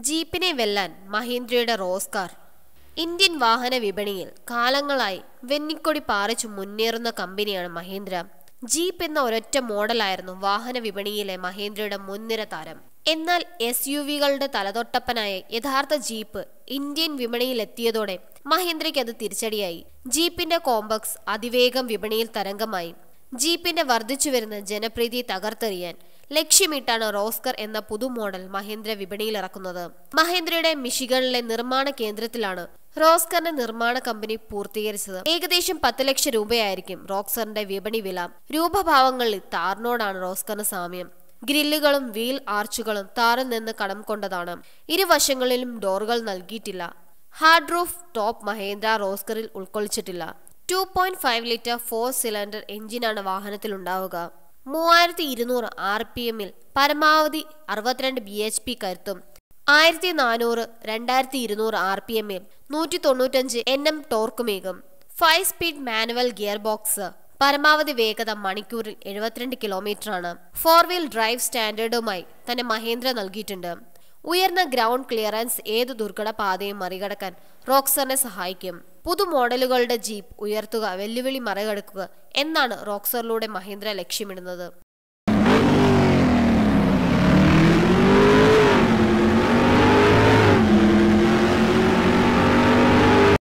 ജീപ്പിനെ വെല്ലാൻ മഹീന്ദ്രയുടെ Roxor Indian വാഹന വിപണിയിൽ കാലങ്ങളായി വെന്നിക്കൊടി പാറിച്ചു മുന്നേറുന്ന കമ്പനിയാണ് മഹീന്ദ്ര ജീപ്പ് എന്ന ഒരൊറ്റ മോഡലായിരുന്നു വാഹന വിപണിയിലെ മഹീന്ദ്രയുടെ മുൻനിര താരം എന്നാൽ എസ് യു വികളുടെ തലതൊട്ടപ്പനായ യഥാർത്ഥ ജീപ്പ് ഇന്ത്യൻ വിപണിയിലെത്തിയതോടെ മഹീന്ദ്രയ്ക്ക് അത് തിരിച്ചടിയായി ജീപ്പിന്റെ കോംബക്സ് അതിവേഗം വിപണിയിൽ തരംഗമായി ജീപ്പിന്റെ വർദ്ധിച്ചുവരുന്ന ജനപ്രീതി തകർത്തെറിയാൻ ലക്ഷ്യമിട്ടാണ് റോസ്കർ എന്ന പുതു മോഡൽ മഹീന്ദ്ര വിപണിയിൽ ഇറക്കുന്നത് മഹീന്ദ്രയുടെ മിഷിഗണിലെ നിർമ്മാണ കേന്ദ്രത്തിലാണ് റോസ്കറിന്റെ നിർമ്മാണ കമ്പനി പൂർത്തീകരിച്ചത് ഏകദേശം പത്ത് ലക്ഷം രൂപയായിരിക്കും റോക്സറിന്റെ വിപണി വില രൂപഭാവങ്ങളിൽ താറിനോടാണ് റോസ്കറിന് സാമ്യം ഗ്രില്ലുകളും വീൽ ആർച്ചുകളും താറിൽ നിന്ന് കടം കൊണ്ടതാണ് ഇരുവശങ്ങളിലും ഡോറുകൾ നൽകിയിട്ടില്ല ഹാർഡ് റൂഫ് ടോപ്പ് മഹേന്ദ്ര റോസ്കറിൽ ഉൾക്കൊള്ളിച്ചിട്ടില്ല two point five litre four cylinder എഞ്ചിനാണ് വാഹനത്തിൽ ഉണ്ടാവുക മൂവായിരത്തി ഇരുന്നൂറ് ആർ പി എമ്മിൽ പരമാവധി അറുപത്തിരണ്ട് ബി എച്ച് പി കരുത്തും ആയിരത്തി നാനൂറ് രണ്ടായിരത്തി ഇരുന്നൂറ് ആർ പി എമ്മിൽ നൂറ്റി തൊണ്ണൂറ്റഞ്ച് എൻ എം ടോർക്കുമേകും five speed manual gear box പരമാവധി വേഗത മണിക്കൂറിൽ എഴുപത്തിരണ്ട് കിലോമീറ്റർ ആണ് ഫോർ വീൽ ഡ്രൈവ് സ്റ്റാൻഡേർഡുമായി തന്നെ മഹേന്ദ്ര നൽകിയിട്ടുണ്ട് ഉയർന്ന ഗ്രൗണ്ട് ക്ലിയറൻസ് ഏത് ദുർഘട പാതയും മറികടക്കാൻ റോക്സറിനെ സഹായിക്കും പുതു മോഡലുകളുടെ ജീപ്പ് ഉയർത്തുക വെല്ലുവിളി മറികടക്കുക എന്നാണ് റോക്സറിലൂടെ മഹീന്ദ്ര ലക്ഷ്യമിടുന്നത്